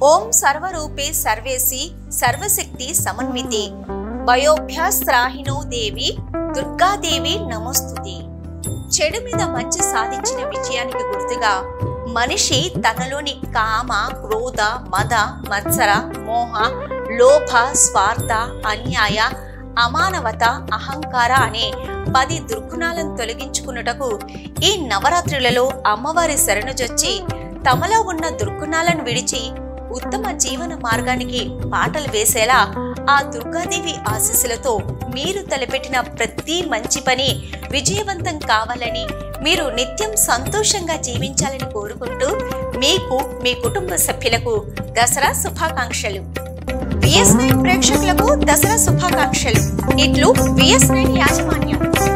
ఓం సర్వరూపే సర్వేసి సర్వశక్తి సమన్వితే భయోభ్యాస్త్రాహినో దేవి దుర్గాదేవి నమోస్తుతి చెడు మీద మంచి సాధించిన విజయానికి గుర్తుగా మనిషి తనలోని కామ క్రోధ మద మత్సర మోహ లోభ స్వార్థ అన్యాయ అమానవత అహంకార అనే పది దుర్గుణాలను తొలగించుకున్నటకు ఈ నవరాత్రులలో అమ్మవారి శరణుజొచ్చి తమలో ఉన్న దుర్గుణాలను విడిచి ఉత్తమ జీవన మార్గానికి బాటలు వేసేలా ఆ దుర్గాదేవి ఆశీస్సులతో మీరు తలపెట్టిన ప్రతి మంచి పని విజయవంతం కావాలని మీరు నిత్యం సంతోషంగా జీవించాలని కోరుకుంటూ మీకు మీ కుటుంబ సభ్యులకు దసరా శుభాకాంక్షలు విఎస్ నైన్ ప్రేక్షకులకు దసరా శుభాకాంక్షలు ఇట్లు విఎస్ నైన్ యాజమాన్యం